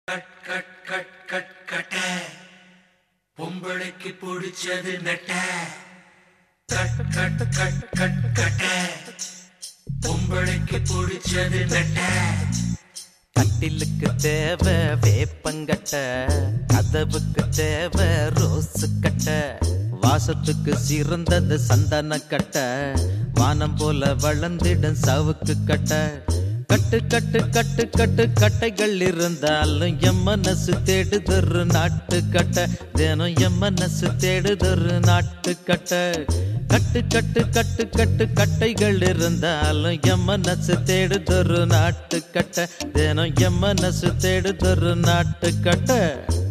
cut cut cut cut கட்ட பொம்பளைக்கு பிடிச்சது நெட்ட கட் கட் கட் கட் கட்ட பொம்பளைக்கு பிடிச்சது நெட்ட கட்டிலுக்கு தேவை வேப்பங்கட்ட கதவுக்கு தேவை ரோஸ் கட்ட வாசத்துக்கு சிறந்தது சந்தன கட்ட வானம் போல வளர்ந்திடும் சவுக்கு கட்ட கட்டு கட்டு கட்டு கட்டு கட்டைகள் இருந்தாலும் எம் மனசு தேடுதொரு நாட்டு கட்ட தினம் எம் மனசு தேடுதொரு நாட்டு கட்ட கட்டு கட்டு கட்டு கட்டு கட்டைகள் இருந்தாலும் எம் மனசு தேடுதொரு நாட்டு கட்ட தினம் எம் மனசு தேடுதொரு நாட்டு கட்ட